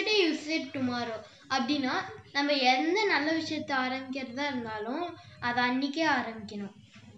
Yesterday use it tomorrow அப்படின்னா நம்ம எந்த நல்ல விஷயத்த ஆரம்பிக்கிறதா இருந்தாலும் அதை அன்னைக்கே ஆரம்பிக்கணும்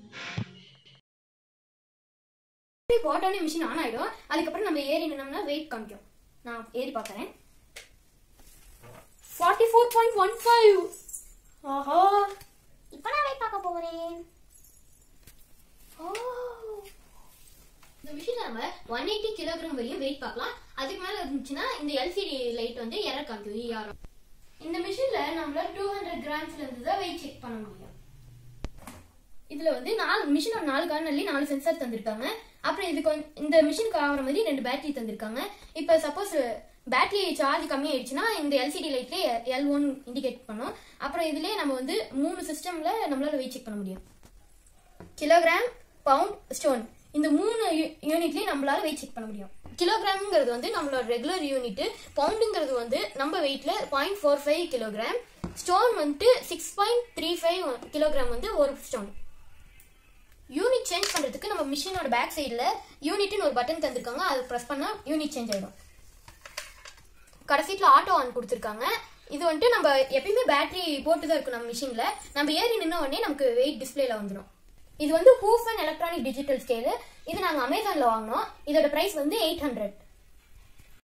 போட்டோன்னே மிஷின் ஆன் ஆயிடும் அதுக்கப்புறம் நம்ம ஏறி நின்னோம்னா வெயிட் காமிக்கும் நான் ஏறி பார்க்கறேன் forty four point one five ஆஹா இப்போ நான் வெயிட் பார்க்க போறேன் ஓ. இந்த மிஷின்ல நம்ம ஒன் எயிட்டி கிலோகிராம் வரையும் வெயிட் பார்க்கலாம் அதுக்கு மேல இருந்துச்சுன்னா இந்த எல்சிடி லைட் வந்து எரர் காமிக்கும் ER. இந்த மிஷின்ல நம்மளால டூ ஹண்ட்ரட் கிராம்ஸ்ல இருந்து தான் வெயிட் செக் பண்ண முடியும் இதுல வந்து நாலு மிஷினோட நாலு கார்னர்லயும் நாலு சென்சார் தந்திருக்காங்க அப்புறம் இதுக்கு வந்து இந்த மிஷினுக்கு ஆகிற மாதிரி ரெண்டு பேட்டரி தந்திருக்காங்க இப்போ சப்போஸ் பேட்டரி சார்ஜ் கம்மியாயிடுச்சுன்னா இந்த எல்சிடி லைட்லேயே எல் ஒன் இண்டிகேட் பண்ணும் அப்புறம் இதுலயே நம்ம வந்து மூணு சிஸ்டம்ல நம்மளால வெயிட் செக் பண்ண முடியும் கிலோகிராம் பவுண்ட் ஸ்டோன் இந்த மூணு யூனிட்லயும் நம்மளால வெயிட் செக் பண்ண முடியும் கிலோகிராம்ங்கிறது வந்து நம்மளோட ரெகுலர் யூனிட் பவுண்டுங்கிறது வந்து நம்ம வெயிட்ல point four five kilogram stone வந்துட்டு six point three five kilogram வந்து ஒரு ஸ்டோன் யூனிட் சேஞ்ச் பண்றதுக்கு நம்ம மிஷினோட பேக் சைடில் யூனிட்னு ஒரு பட்டன் தந்திருக்காங்க அதை ப்ரெஸ் பண்ணா யூனிட் சேஞ்ச் ஆயிடும் கடைசியில் ஆட்டோ ஆன் கொடுத்துருக்காங்க இது வந்துட்டு நம்ம எப்பயுமே பேட்டரி போட்டு தான் இருக்கும் நம்ம மிஷினில் நம்ம ஏறி நின்ன உடனே நமக்கு வெயிட் டிஸ்பிளேல வந்துடும் இது வந்து hoof and electronic digital scale இது நாங்கள் அமேசானில் வாங்கினோம் இதோட ப்ரைஸ் வந்து எயிட் ஹண்ட்ரட்